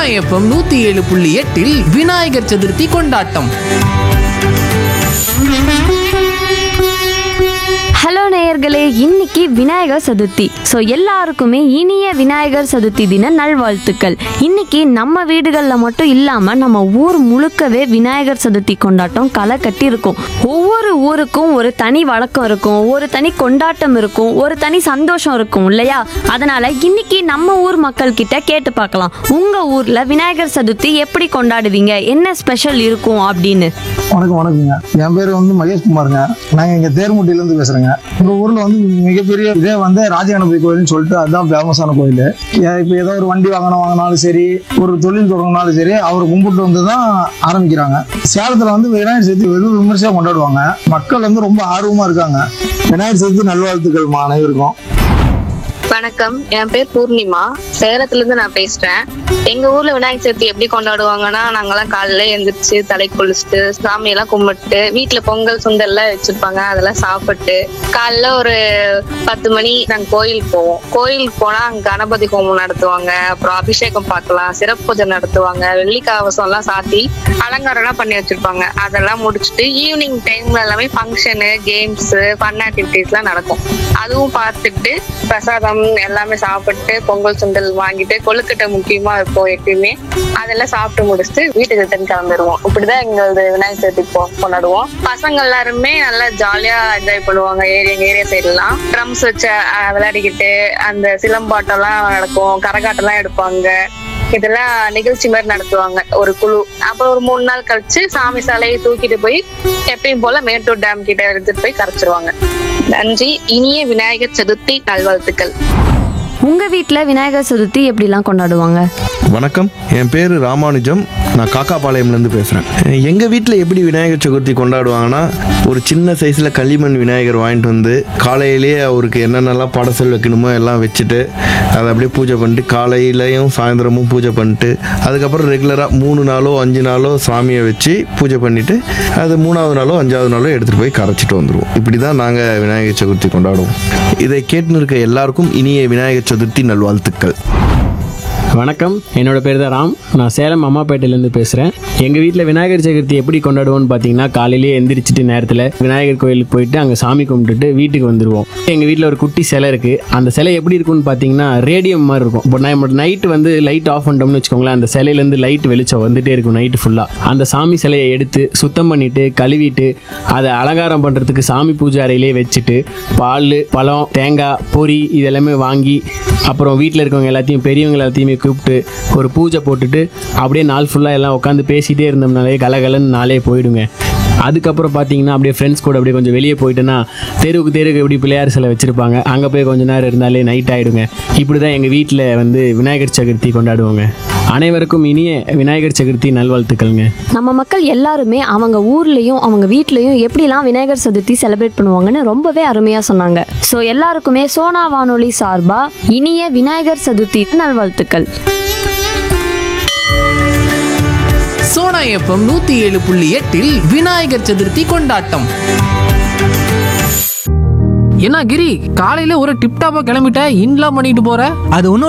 Sona FM நூத்தி ஏழு புள்ளி எட்டில் விநாயகர் சதுர்த்தி கொண்டாட்டம் ஹலோ நேயர்களே இன்னைக்கு விநாயகர் சதுர்த்தி ஸோ எல்லாருக்குமே இனிய விநாயகர் சதுர்த்தி தின நல்வாழ்த்துக்கள் இன்னைக்கு நம்ம வீடுகளில் மட்டும் இல்லாமல் நம்ம ஊர் முழுக்கவே விநாயகர் சதுர்த்தி கொண்டாட்டம் களை கட்டி இருக்கும் ஒவ்வொரு ஊருக்கும் ஒரு தனி வழக்கம் இருக்கும் ஒரு தனி கொண்டாட்டம் இருக்கும் ஒரு தனி சந்தோஷம் இருக்கும் இல்லையா அதனால இன்னைக்கு நம்ம ஊர் மக்கள் கிட்ட கேட்டு பார்க்கலாம் உங்க ஊர்ல விநாயகர் சதுர்த்தி எப்படி கொண்டாடுவீங்க என்ன ஸ்பெஷல் இருக்கும் அப்படின்னு வணக்கம் வணக்கங்க என் பேர் வந்து மகேஷ் குமாருங்க நாங்கள் இங்கே தேர்முட்டியிலேருந்து பேசுகிறேங்க உங்கள் ஊரில் வந்து மிகப்பெரிய இதே வந்து ராஜகணபதி கோயில்னு சொல்லிட்டு அதுதான் ஃபேமஸான கோயில் இப்போ ஏதோ ஒரு வண்டி வாங்கணும் வாங்கினாலும் சரி ஒரு தொழில் தொடங்கினாலும் சரி அவரை கும்பிட்டு வந்து தான் ஆரம்பிக்கிறாங்க சேலத்தில் வந்து விநாயகர் சதுர்த்தி வெகு விமர்சையாக கொண்டாடுவாங்க மக்கள் வந்து ரொம்ப ஆர்வமாக இருக்காங்க விநாயகர் சதுர்த்தி நல்வாழ்த்துக்கள் அனைவருக்கும் வணக்கம் என் பேர் பூர்ணிமா சேலத்துல இருந்து நான் பேசுறேன் எங்க ஊர்ல விநாயகர் சதுர்த்தி எப்படி கொண்டாடுவாங்கன்னா நாங்கெல்லாம் காலையில எழுந்திரிச்சு தலை குளிச்சுட்டு சாமி எல்லாம் கும்பிட்டு வீட்டுல பொங்கல் சுண்டல் எல்லாம் வச்சிருப்பாங்க அதெல்லாம் சாப்பிட்டு காலைல ஒரு பத்து மணி நாங்க கோயிலுக்கு போவோம் கோயிலுக்கு போனா அங்க கணபதி ஹோமம் நடத்துவாங்க அப்புறம் அபிஷேகம் பார்க்கலாம் சிறப்பு பூஜை நடத்துவாங்க வெள்ளி கவசம் எல்லாம் சாத்தி அலங்காரம் எல்லாம் பண்ணி வச்சிருப்பாங்க அதெல்லாம் முடிச்சுட்டு ஈவினிங் டைம்ல எல்லாமே ஃபங்க்ஷனு கேம்ஸ் ஃபன் ஆக்டிவிட்டிஸ் எல்லாம் நடக்கும் அதுவும் பார்த்துட்டு பிரசாதம் எல்லாமே சாப்பிட்டு பொங்கல் சுண்டல் வாங்கிட்டு கொழுக்கட்டை முக்கியமா இருக்கும் எப்பயுமே அதெல்லாம் சாப்பிட்டு முடிச்சுட்டு வீட்டுக்கு ரிட்டர்ன் கிளம்பிடுவோம் இப்படிதான் எங்களது விநாயகர் சதுர்த்தி கொ- கொண்டாடுவோம் பசங்க எல்லாருமே நல்லா ஜாலியா என்ஜாய் பண்ணுவாங்க ஏரியா எங்க ஏரியா சைடுலாம் ட்ரம்ஸ் வச்சு அஹ், விளையாடிக்கிட்டு அந்த சிலம்பாட்டம் எல்லாம் நடக்கும் கரகாட்டம் எல்லாம் எடுப்பாங்க இதெல்லாம் நிகழ்ச்சி மாதிரி நடத்துவாங்க ஒரு குழு அப்புறம் ஒரு மூணு நாள் கழிச்சு சாமி சாலையை தூக்கிட்டு போய் எப்பயும் போல மேட்டூர் டேம் கிட்ட எடுத்துட்டு போய் கரைச்சிருவாங்க நன்றி இனிய விநாயகர் சதுர்த்தி நல்வாழ்த்துக்கள் உங்க வீட்டில் விநாயகர் சதுர்த்தி எப்படிலாம் கொண்டாடுவாங்க வணக்கம் என் பேர் ராமானுஜம் நான் காக்காபாளையம்லேருந்து பேசுகிறேன் எங்கள் வீட்டில் எப்படி விநாயகர் சதுர்த்தி கொண்டாடுவாங்கன்னா ஒரு சின்ன சைஸில் களிமண் விநாயகர் வாங்கிட்டு வந்து காலையிலேயே அவருக்கு என்னென்னலாம் படசல் வைக்கணுமோ எல்லாம் வச்சுட்டு அதை அப்படியே பூஜை பண்ணிட்டு காலையிலையும் சாயந்தரமும் பூஜை பண்ணிட்டு அதுக்கப்புறம் ரெகுலராக மூணு நாளோ அஞ்சு நாளோ சாமியை வச்சு பூஜை பண்ணிவிட்டு அது மூணாவது நாளோ அஞ்சாவது நாளோ எடுத்துகிட்டு போய் கரைச்சிட்டு வந்துடுவோம் இப்படி தான் நாங்கள் விநாயகர் சதுர்த்தி கொண்டாடுவோம் இதை கேட்டுன்னு இருக்க எல்லாருக்கும் இனிய விநாயகர் சதுர்த்தி நல்வாழ்த்துக்கள் வணக்கம் என்னோட பேர் தான் ராம் நான் சேலம் அம்மாப்பேட்டையிலேருந்து பேசுகிறேன் எங்கள் வீட்டில் விநாயகர் சதுர்த்தி எப்படி கொண்டாடுவோம்னு பார்த்தீங்கன்னா காலையிலேயே எந்திரிச்சிட்டு நேரத்தில் விநாயகர் கோயிலுக்கு போயிட்டு அங்கே சாமி கும்பிட்டுட்டு வீட்டுக்கு வந்துடுவோம் எங்கள் வீட்டில் ஒரு குட்டி சிலை இருக்குது அந்த சிலை எப்படி இருக்கும்னு பார்த்தீங்கன்னா ரேடியம் மாதிரி இருக்கும் இப்போ நம்ம நைட்டு வந்து லைட் ஆஃப் பண்ணிட்டோம்னு வச்சுக்கோங்களேன் அந்த சிலையிலேருந்து லைட் வெளிச்சம் வந்துட்டே இருக்கும் நைட்டு ஃபுல்லாக அந்த சாமி சிலையை எடுத்து சுத்தம் பண்ணிட்டு கழுவிட்டு அதை அலங்காரம் பண்ணுறதுக்கு சாமி பூஜை அறையிலே வச்சுட்டு பால் பழம் தேங்காய் பொரி இதெல்லாமே வாங்கி அப்புறம் வீட்டில் இருக்கவங்க எல்லாத்தையும் பெரியவங்க எல்லாத்தையுமே கூப்பிட்டு ஒரு பூஜை போட்டுட்டு அப்படியே நாள் ஃபுல்லாக எல்லாம் உட்காந்து பேசிகிட்டே இருந்தோம்னாலே கலகலன்னு நாளே போயிடுங்க அதுக்கப்புறம் பார்த்தீங்கன்னா அப்படியே ஃப்ரெண்ட்ஸ் கூட அப்படியே கொஞ்சம் வெளியே போயிட்டேன்னா தெருவுக்கு தெருவுக்கு எப்படி பிள்ளையார் சிலை வச்சுருப்பாங்க அங்கே போய் கொஞ்ச நேரம் இருந்தாலே நைட் ஆகிடுங்க இப்படி தான் எங்கள் வீட்டில் வந்து விநாயகர் சதுர்த்தி கொண்டாடுவோங்க அனைவருக்கும் இனிய விநாயகர் சதுர்த்தி நல்வாழ்த்துக்கள்ங்க நம்ம மக்கள் எல்லாருமே அவங்க ஊர்லயும் அவங்க வீட்லயும் எப்படிலாம் விநாயகர் சதுர்த்தி செலிப்ரேட் பண்ணுவாங்கன்னு ரொம்பவே அருமையா சொன்னாங்க ஸோ எல்லாருக்குமே சோனா வானொலி சார்பா இனிய விநாயகர் சதுர்த்தி நல்வாழ்த்துக்கள் சோனா எஃப்எம் நூத்தி ஏழு புள்ளி எட்டில் விநாயகர் சதுர்த்தி கொண்டாட்டம் என்ன கிரி காலையில ஒரு டிப்டாப்பா கிளம்பிட்ட இன்லாம் பண்ணிட்டு போற அது ஒன்றும்